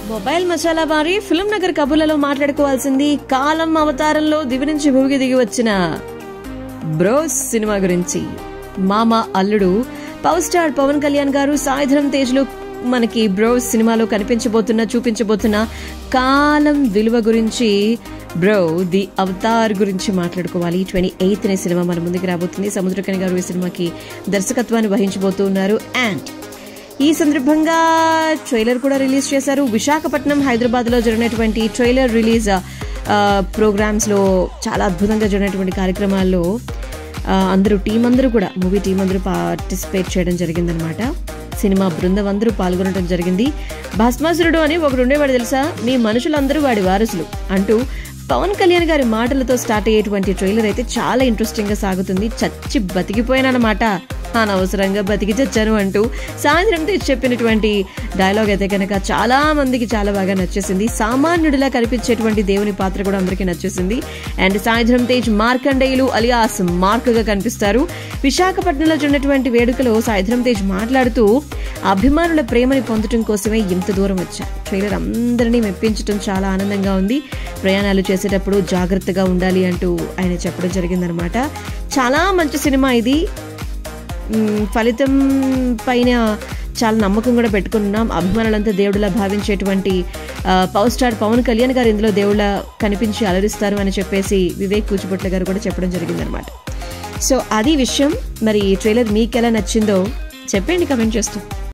mobile masala వారి film Nagar కబుర్లలో మాట్లాడుకోవాల్సింది కాలం అవతారంలో దివి నుంచి భూమికి దిగి వచ్చిన బ్రోస్ సినిమా గురించి మామ అల్లుడు పవర్ స్టార్ పవన్ కళ్యాణ్ గారు సాయంత్రం తేజ్లు మనకి బ్రోస్ సినిమాలో కనిపించబోతున్న చూపించబోతున్న కాలం విలువ గురించి బ్రో ది అవతార్ గురించి మాట్లాడుకోవాలి ట్వంటీ ఎయిత్ అనే సినిమా మన ముందుకు రాబోతుంది సముద్రకని గారు ఈ సినిమాకి దర్శకత్వాన్ని వహించబోతున్నారు అండ్ ఈ సందర్భంగా ట్రైలర్ కూడా రిలీజ్ చేశారు విశాఖపట్నం హైదరాబాద్ లో జరిగినటువంటి ట్రైలర్ రిలీజ్ ప్రోగ్రామ్స్ లో చాలా అద్భుతంగా జరిగినటువంటి కార్యక్రమాల్లో ఆ, అందరూ టీం అందరూ కూడా మూవీ టీం అందరూ పార్టిసిపేట్ చేయడం జరిగిందనమాట సినిమా బృందం అందరూ పాల్గొనడం జరిగింది భస్మాసురుడు అని ఒకడు ఉండేవాడు తెలుసా మీ మనుషులందరూ వాడి వారసులు అంటూ పవన్ కళ్యాణ్ గారి మాటలతో స్టార్ట్ అయ్యేటువంటి ట్రైలర్ అయితే చాలా ఇంట్రెస్టింగ్ గా సాగుతుంది చచ్చి బతికిపోయానన్నమాట అనవసరంగా బతికి చచ్చాను అంటూ సాయంత్రం తేజ్ చెప్పినటువంటి డైలాగ్ అయితే కనుక చాలా మందికి చాలా బాగా నచ్చేసింది సామాన్యుడిలా కనిపించేటువంటి దేవుని పాత్ర కూడా అందరికీ నచ్చేసింది అండ్ సాయంత్రం తేజ్ మార్కండేయులు అలియాస్ మార్క్ గా కనిపిస్తారు విశాఖపట్నంలో జరిగినటువంటి వేడుకలో సాయంత్రం తేజ్ మాట్లాడుతూ అభిమానుల ప్రేమని పొందడం కోసమే ఇంత దూరం వచ్చా ట్రైలర్ అందరినీ మెప్పించడం చాలా ఆనందంగా ఉంది ప్రయాణాలు చేసేటప్పుడు జాగ్రత్తగా ఉండాలి అంటూ ఆయన చెప్పడం జరిగిందనమాట చాలా మంచి సినిమా ఇది మ్, ఫలితం పైన చాలా నమ్మకం కూడా పెట్టుకున్నాం అభిమానులంతా దేవుడిలా భావించేటువంటి ఆ, పవర్ స్టార్ పవన్ కళ్యాణ్ గారు ఇందులో దేవుళ్ళ కనిపించి అలరిస్తారు అని చెప్పేసి వివేక్ కూచిపట్ల గారు కూడా చెప్పడం జరిగిందనమాట సో అది విషయం మరి ఈ ట్రైలర్ మీకు ఎలా నచ్చిందో చెప్పండి కమెంట్ చేస్తూ